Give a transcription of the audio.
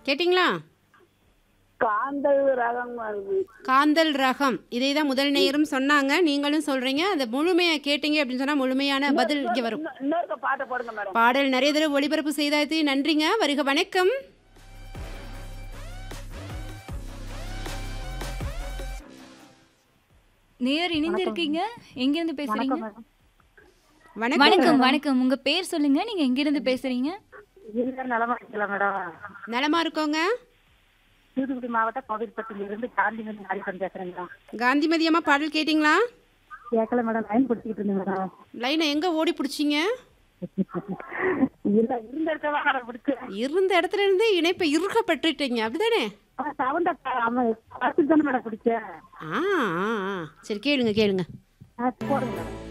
கேட்டிங்களா காந்தல் ரகம் வருது காந்தல் ரகம் இதை தான் முதல் நேயரும் சொன்னாங்க நீங்களும் சொல்றீங்க அந்த முழுமையா கேட்டீங்க அப்படின்னு சொன்னா முழுமையான பதில் இங்கே வரும் இன்னொ- இன்னொருக்க பாட்டை போடுங்க மேடம் பாடல் நிறைய தடவை ஒளிபரப்பு செய்தாச்சு நன்றிங்க வருக வணக்கம் நேர் இணைந்திருக்கீங்க எங்க இருந்து பேசுறீங்க வணக்கம் வணக்கம் வணக்கம் உங்க பேர் சொல்லுங்க நீங்க எங்க இருந்து பேசுறீங்க இல்ல நலமா இருக்கலாம் மேடம் நலமா இருக்கோங்க தூத்துக்குடி மாவட்டம் கோவில்பட்டியில இருந்து காந்திமதி ஹரிசன் பேசுறேன் மேடம் காந்திமதி அம்மா பாடல் கேட்டிங்களா கேட்கல மேடம் லைன் பிடிச்சிக்கிட்டு இருந்தேன் மேடம் லைனை எங்க ஓடி பிடிச்சிங்க இல்ல இருந்த இடத்துல மேடம் பிடிச்சேன் இருந்த இடத்துல இருந்து இணைப்பை இறுக்கப்பட்டுட்டீங்க அப்படிதானே சவுண்ட ஆமா பார்த்துட்டு தானே மேடம் பிடிச்சேன் ஆ ஆ, ஆ. சரி கேளுங்க கேளுங்க போடுங்க மேடம்